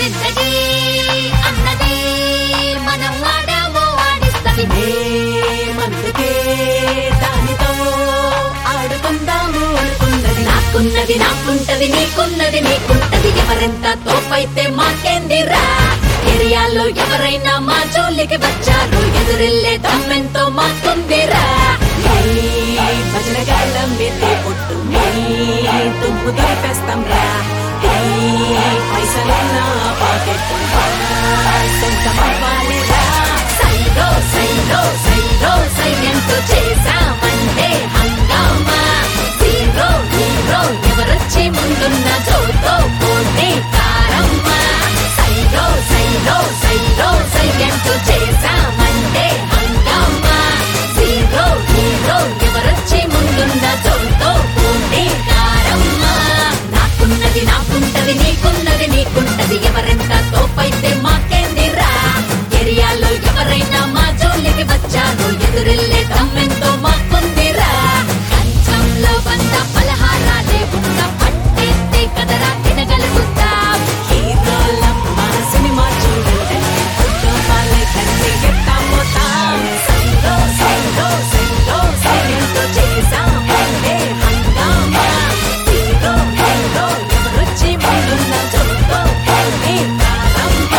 జిందగీ అన్నది మనం ఆడామో ఆడిస్తది అందుకే దానితో ఆడుకుందాము అనుకున్నది నాకున్నది నాకుంటది నీకున్నది నీకుంటది ఎవరెంత తోపైతే మాకేందిరా ఏరియాలో ఎవరైనా మా జోలికి వచ్చారు ఎదురెళ్ళే దమ్మెంతో మాకుందిరా ఏయ్, భజన గాళ్ళం ఎత్తే పొట్టు ఏయ్, తుమ్ము దులిపేస్తాం రా ఏయ్, పైసలున్న పాకెట్ సొంతం అవ్వాలిరా సైరో సైరో సైరో సైలెంట్ చేసామంటే హంగామా జీరో హీరో ఎవరొచ్చి ముందున్న జోతో పోటీ కారమ్మా సైరో సైరో సైరో సైలెంట్ చేసామంటే హంగామా జీరో హీరో ఎవరొచ్చి ముందున్న జోతో పోటీ కారమ్మా నాకున్నది నాకుంటది నీకున్నది నీకుంటది ఎవరెంత తోపైతే మాకేందిరా ఏరియాలో ఎవరైనా మా జోలికి వచ్చారు ఎదురెళ్ళే దమ్మెంతో మాకుందిరా కంచంలో వంద పలహారాలే ఉన్న పట్టేస్తే కదరా తినగలుగుతాం హీరోలమ్మ సినిమా చూడండి కుటుంబాలే కంటి గిట్టమోతాం సైరో సైరో సైరో సైలెంట్ చేసామంటే హంగామా హీరో హీరో ఎవరొచ్చి ముందున్న జోతో పోటీ కారమ్మా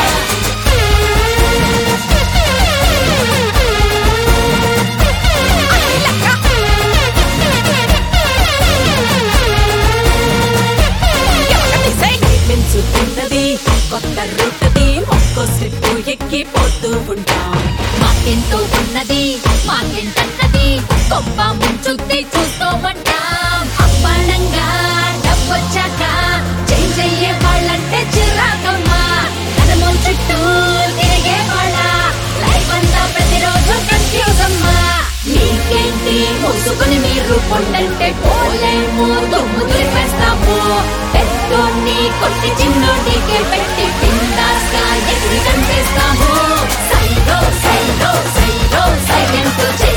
పెంచుతున్నది కొత్త రూటది ఒక్కో స్టెప్ ఎక్కి పోతూ ఉంటాం మాకెంతో ఉన్నది మాకెంతన్నది గొప్ప ముంచుద్ది చూసుకోమంటాం అప్పనంగా డబ్బొచ్చాక చేంజ్ అయ్యే వాళ్ళంటే చిరాకమ్మా కదమో చుట్టూ తిరిగే వాళ్ళ లైఫ్ అంతా ప్రతిరోజు కన్ఫ్యూజ్ అమ్మా మీకేంటి మూసుకొని మీరు పొండంటే పోలేము దుమ్ము దులిపేస్తాము పెద్దోన్ని కొట్టి చిన్నోడికే పెట్టి పిండాస్గా ఎగిరి కనిపిస్తాము సైరో సైరో సైరో సైలెంట్ చేస్తాము